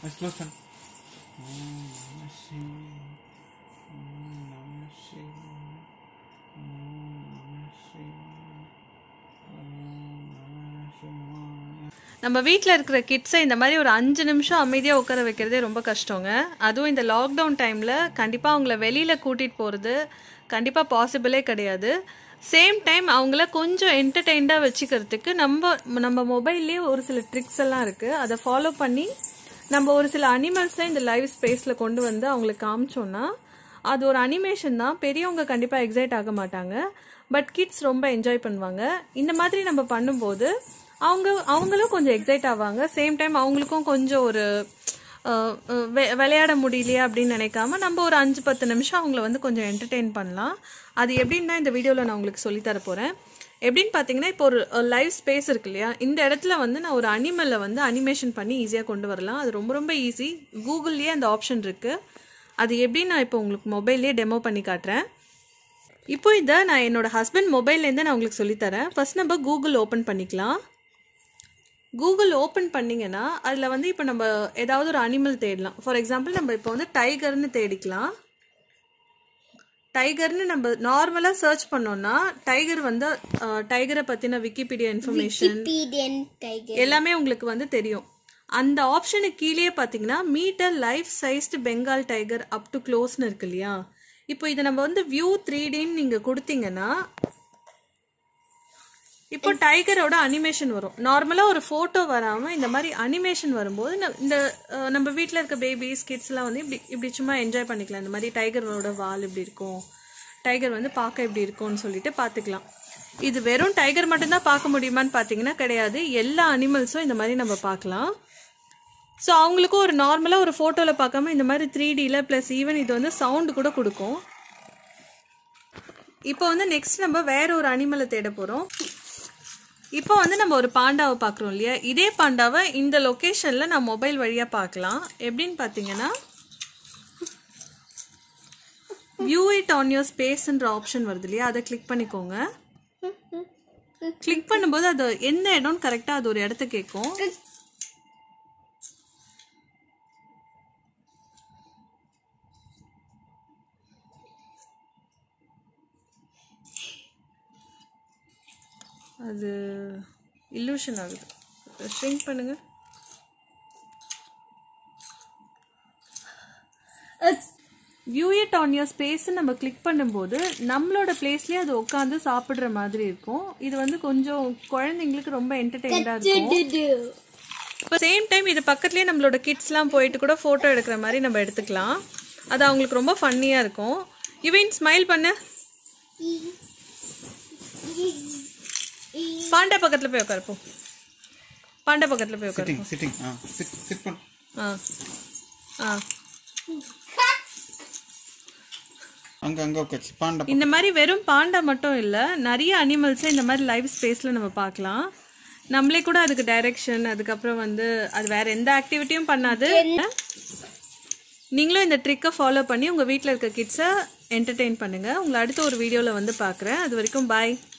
Let's close them. Om Namah Shivaya. Om Namah Shivaya. Om Namah Shivaya. Om Namah Shivaya. நம்ம வீட்டில் இருக்கிற கிட்ஸை இந்த மாதிரி ஒரு அஞ்சு நிமிஷம் அமைதியாக உட்கார வைக்கிறதே ரொம்ப கஷ்டங்க அதுவும் இந்த லாக்டவுன் டைமில் கண்டிப்பாக அவங்கள வெளியில் கூட்டிகிட்டு போகிறது கண்டிப்பாக பாசிபிளே கிடையாது சேம் டைம் அவங்கள கொஞ்சம் என்டர்டெயின்டாக வச்சுக்கிறதுக்கு நம்ம நம்ம மொபைல்லேயே ஒரு சில ட்ரிக்ஸ் எல்லாம் இருக்குது அதை ஃபாலோ பண்ணி நம்ம ஒரு சில அனிமல்ஸை இந்த லைவ் ஸ்பேஸில் கொண்டு வந்து அவங்களுக்கு காமிச்சோன்னா அது ஒரு அனிமேஷன் தான் பெரியவங்க கண்டிப்பாக எக்ஸைட் ஆக மாட்டாங்க பட் கிட்ஸ் ரொம்ப என்ஜாய் பண்ணுவாங்க இந்த மாதிரி நம்ம பண்ணும்போது அவங்க அவங்களும் கொஞ்சம் எக்ஸைட் ஆவாங்க சேம் டைம் அவங்களுக்கும் கொஞ்சம் ஒரு அஹ், அஹ், வெ- விளையாட முடியலையே அப்படின்னு நினைக்காம நம்ம ஒரு அஞ்சு பத்து நிமிஷம் அவங்கள வந்து கொஞ்சம் என்டர்டெயின் பண்ணலாம் அது எப்படின்னு தான் இந்த வீடியோவில் நான் உங்களுக்கு சொல்லித்தர போகிறேன் எப்படின்னு பார்த்தீங்கன்னா இப்போ ஒரு லைவ் ஸ்பேஸ் இருக்கு இல்லையா இந்த இடத்துல வந்து நான் ஒரு அனிமலை வந்து அனிமேஷன் பண்ணி ஈஸியாக கொண்டு வரலாம் அது ரொம்ப ரொம்ப ஈஸி கூகுள்லேயே அந்த ஆப்ஷன் இருக்குது அது எப்படி நான் இப்போ உங்களுக்கு மொபைல்லேயே டெமோ பண்ணி காட்டுறேன் இப்போ இதை நான் என்னோட ஹஸ்பண்ட் மொபைல்லேருந்து நான் உங்களுக்கு சொல்லித்தரேன் ஃபர்ஸ்ட் நம்ம கூகுள் ஓப்பன் பண்ணிக்கலாம் கூகுள் ஓப்பன் பண்ணிங்கன்னா அதில் வந்து இப்போ நம்ம ஏதாவது ஒரு அனிமல் தேடலாம் ஃபார் எக்ஸாம்பிள் நம்ம இப்போ வந்து டைகர்னு தேடிக்கலாம் டைகர்னு நம்ம நார்மலாக சர்ச் பண்ணோம்னா டைகர் வந்து டைகரை பற்றின விக்கிபீடியா இன்ஃபர்மேஷன் Pedian tiger. எல்லாமே உங்களுக்கு வந்து தெரியும் அந்த ஆப்ஷனுக்கு கீழே பார்த்தீங்கன்னா meter life sized Bengal tiger up to க்ளோஸ்னு இருக்கு இல்லையா இப்போ இதை நம்ம வந்து வியூ த்ரீ டின்னு நீங்கள் கொடுத்தீங்கன்னா இப்போ டைகரோட அனிமேஷன் வரும் நார்மலாக ஒரு ஃபோட்டோ வராமல் இந்த மாதிரி அனிமேஷன் வரும்போது ந- இந்த அஹ், நம்ம வீட்டில் இருக்க பேபிஸ் கிட்ஸ்லாம் வந்து இப்படி இப்படி சும்மா என்ஜாய் பண்ணிக்கலாம் இந்த மாதிரி டைகரோட வால் இப்படி இருக்கும் டைகர் வந்து பார்க்க இப்படி இருக்கும்னு சொல்லிட்டு பார்த்துக்கலாம் இது வெறும் டைகர் மட்டும்தான் பார்க்க முடியுமான்னு பார்த்தீங்கன்னா கிடையாது எல்லா அனிமல்ஸும் இந்த மாதிரி நம்ம பார்க்கலாம் ஸோ அவங்களுக்கும் ஒரு நார்மலாக ஒரு ஃபோட்டோவில் பார்க்காம இந்த மாதிரி த்ரீ டியில் ப்ளஸ் ஈவன் இது வந்து சவுண்டு கூட கொடுக்கும் இப்போ வந்து நெக்ஸ்ட் நம்ம வேற ஒரு அனிமலை தேட போகிறோம் இப்போ வந்து நம்ம ஒரு பாண்டாவை பார்க்குறோம் இல்லையா இதே பாண்டாவை இந்த லொக்கேஷனில் நான் மொபைல் வழியாக பார்க்கலாம் எப்படின்னு பார்த்தீங்கன்னா வியூ இட் ஆன் யோர் ஸ்பேஸ்ன்ற ஆப்ஷன் வருது இல்லையா அதை கிளிக் பண்ணிக்கோங்க கிளிக் பண்ணும்போது அது எந்த இடம்னு கரெக்டாக அது ஒரு இடத்த கேட்கும் அது இல்லூஷன் ஆகுது ஷ்ரிங்க் பண்ணுங்க view it on your space நம்ம கிளிக் பண்ணும்போது நம்மளோட பிளேஸ்லயே அது உட்காந்து சாப்பிடுற மாதிரி இருக்கும் இது வந்து கொஞ்சம் குழந்தைங்களுக்கு ரொம்ப என்டர்டெயின்டா இருக்கும் இப்போ சேம் டைம் இது பக்கத்துலேயே நம்மளோட கிட்ஸ்லாம் போயிட்டு கூட ஃபோட்டோ எடுக்கிற மாதிரி நம்ம எடுத்துக்கலாம் அது அவங்களுக்கு ரொம்ப ஃபன்னியாக இருக்கும் இவன் ஸ்மைல் பண்ணு பாண்டா பக்கத்தில் போய் உட்காருப்போம் பாண்டா பக்கத்தில் போய் உட்காரு Sitting, sitting. Ah, sit, sit பண்ணு. ஆ ஆ அங்க அங்க உட்காச்சு பாண்டா இந்த மாதிரி வெறும் பாண்டா மட்டும் இல்லை நிறைய அனிமல்ஸை இந்த மாதிரி லைவ் ஸ்பேஸில் நம்ம பார்க்கலாம் நம்மளே கூட அதுக்கு டைரக்ஷன் அதுக்கப்புறம் வந்து அது வேற எந்த ஆக்டிவிட்டியும் பண்ணாது நீங்களும் இந்த ட்ரிக்கை ஃபாலோ பண்ணி உங்கள் வீட்டில் இருக்க கிட்ஸை என்டர்டெயின் பண்ணுங்கள் உங்களை அடுத்த ஒரு வீடியோவில் வந்து பார்க்குறேன் அது வரைக்கும் பாய்